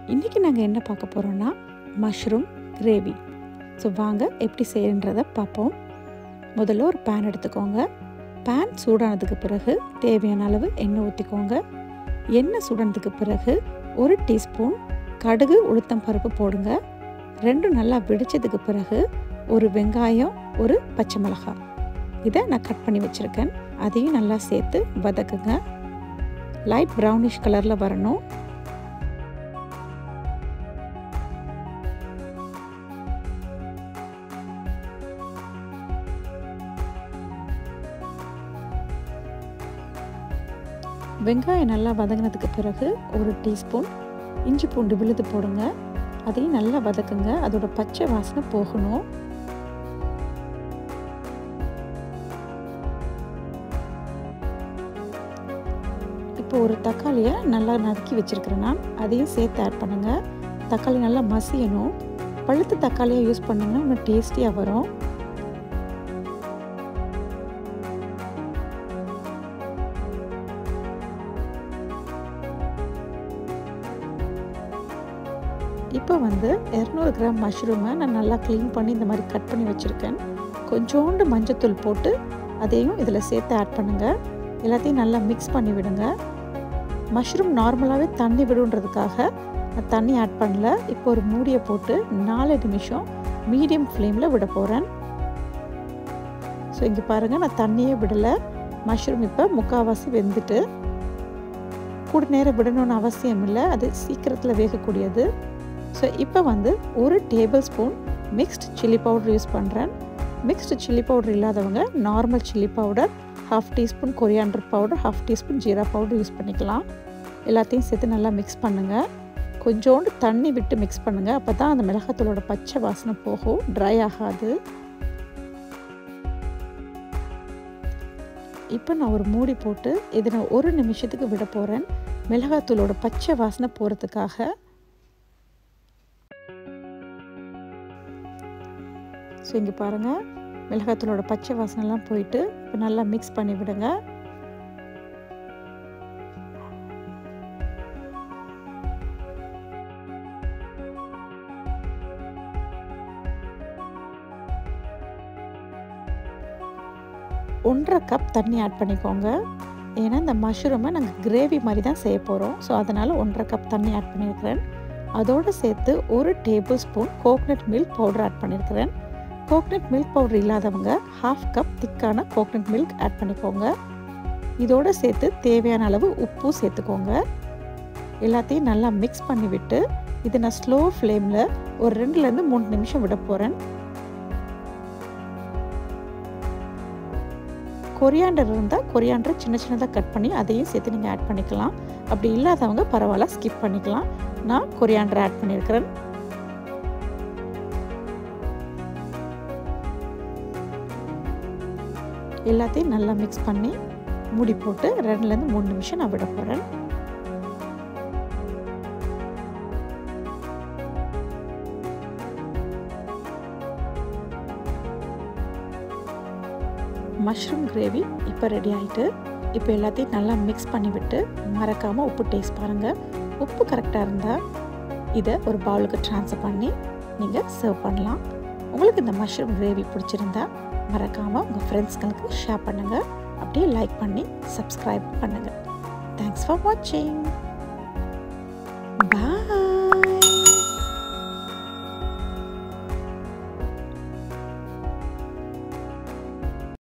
இன்றைக்கி நாங்கள் என்ன பார்க்க போகிறோன்னா மஷ்ரூம் கிரேவி ஸோ வாங்க எப்படி செய்யன்றதை பார்ப்போம் முதல்ல ஒரு பேன் எடுத்துக்கோங்க பேன் சூடானதுக்கு பிறகு தேவையான அளவு எண்ணெய் ஊற்றிக்கோங்க எண்ணெய் சூடானதுக்கு பிறகு ஒரு டீஸ்பூன் கடுகு உளுத்தம் பருப்பு போடுங்க ரெண்டும் நல்லா வெடிச்சதுக்கு பிறகு ஒரு வெங்காயம் ஒரு பச்சை மிளகாய் இதை நான் கட் பண்ணி வச்சுருக்கேன் அதையும் நல்லா சேர்த்து வதக்குங்க லைட் ப்ரௌனிஷ் கலரில் வரணும் வெங்காயம் நல்லா வதங்கினதுக்கு பிறகு ஒரு டீஸ்பூன் இஞ்சி பூண்டு விழுது போடுங்க அதையும் நல்லா வதக்குங்க அதோட பச்சை வாசனை போகணும் இப்போ ஒரு தக்காளியை நல்லா நறுக்கி வச்சுருக்கிறேன் நான் அதையும் சேர்த்து ஆட் பண்ணுங்கள் தக்காளி நல்லா மசியணும் பழுத்த தக்காளியாக யூஸ் பண்ணிங்கன்னா இன்னும் டேஸ்டியாக வரும் இப்போ வந்து இரநூறு கிராம் மஷ்ரூமை நான் நல்லா க்ளீன் பண்ணி இந்த மாதிரி கட் பண்ணி வச்சுருக்கேன் கொஞ்சோண்டு மஞ்சத்தூள் போட்டு அதையும் இதில் சேர்த்து ஆட் பண்ணுங்கள் எல்லாத்தையும் நல்லா மிக்ஸ் பண்ணி விடுங்க மஷ்ரூம் நார்மலாகவே தண்ணி விடுன்றதுக்காக நான் தண்ணி ஆட் பண்ணல இப்போ ஒரு மூடியை போட்டு நாலு நிமிஷம் மீடியம் ஃப்ளேமில் விட போகிறேன் ஸோ இங்கே பாருங்கள் நான் தண்ணியே விடலை மஷ்ரூம் இப்போ முக்கால்வாசி வெந்துட்டு கூட நேரம் விடணும்னு அவசியம் இல்லை அது சீக்கிரத்தில் வேகக்கூடியது ஸோ இப்போ வந்து ஒரு tablespoon mixed chilli powder use பண்ணுறேன் மிக்ஸ்டு சில்லி பவுடர் இல்லாதவங்க normal chilli powder half teaspoon coriander powder half teaspoon jeera powder use பண்ணிக்கலாம் எல்லாத்தையும் சேர்த்து நல்லா மிக்ஸ் பண்ணுங்கள் கொஞ்சோண்டு தண்ணி விட்டு மிக்ஸ் பண்ணுங்கள் அப்போ தான் அந்த மிளகாத்தூளோட பச்சை வாசனை போகும் ட்ரை ஆகாது இப்போ நான் ஒரு மூடி போட்டு இதை நான் ஒரு நிமிஷத்துக்கு விட போகிறேன் மிளகாத்தூளோட பச்சை வாசனை போகிறதுக்காக ஸோ இங்கே பாருங்கள் மிளகாத்தூளோட பச்சை வாசனைலாம் போயிட்டு இப்போ நல்லா மிக்ஸ் பண்ணி விடுங்க ஒன்றரை கப் தண்ணி ஆட் பண்ணிக்கோங்க ஏன்னா இந்த மஷ்ரூமை நாங்கள் கிரேவி மாதிரி தான் செய்ய போகிறோம் ஸோ அதனால் ஒன்றரை கப் தண்ணி ஆட் பண்ணியிருக்கிறேன் அதோடு சேர்த்து ஒரு tablespoon coconut milk powder add பண்ணியிருக்கிறேன் கோக்னட் மில்க் பவுடர் இல்லாதவங்க ஹாஃப் கப் திக்கான கோக்னட் மில்க் ஆட் பண்ணிக்கோங்க இதோடு சேர்த்து தேவையான அளவு உப்பு சேர்த்துக்கோங்க எல்லாத்தையும் நல்லா மிக்ஸ் பண்ணி விட்டு இதை நான் ஸ்லோ ஃப்ளேமில் ஒரு ரெண்டுலேருந்து மூணு நிமிஷம் விட போகிறேன் கொரியாண்டர் இருந்தால் கொரியாண்டரை சின்ன சின்னதாக கட் பண்ணி அதையும் சேர்த்து நீங்கள் ஆட் பண்ணிக்கலாம் அப்படி இல்லாதவங்க பரவாயில்ல ஸ்கிப் பண்ணிக்கலாம் நான் கொரியாண்டர் ஆட் பண்ணியிருக்கிறேன் எல்லாத்தையும் நல்லா மிக்ஸ் பண்ணி மூடி போட்டு ரெண்டுலேருந்து மூணு நிமிஷம் நான் விட போகிறேன் மஷ்ரூம் கிரேவி இப்போ ரெடி ஆகிட்டு இப்போ எல்லாத்தையும் நல்லா மிக்ஸ் பண்ணிவிட்டு மறக்காமல் உப்பு டேஸ்ட் பாருங்கள் உப்பு கரெக்டாக இருந்தால் இதை ஒரு பவுலுக்கு ட்ரான்ஸ்ஃபர் பண்ணி நீங்கள் சர்வ் பண்ணலாம் உங்களுக்கு இந்த மஷ்ரூம் கிரேவி பிடிச்சிருந்தா மறக்காமல் உங்கள் ஃப்ரெண்ட்ஸ்களுக்கு ஷேர் பண்ணுங்கள் அப்படியே லைக் பண்ணி சப்ஸ்கிரைப் பண்ணுங்கள் தேங்க்ஸ் ஃபார் வாட்சிங்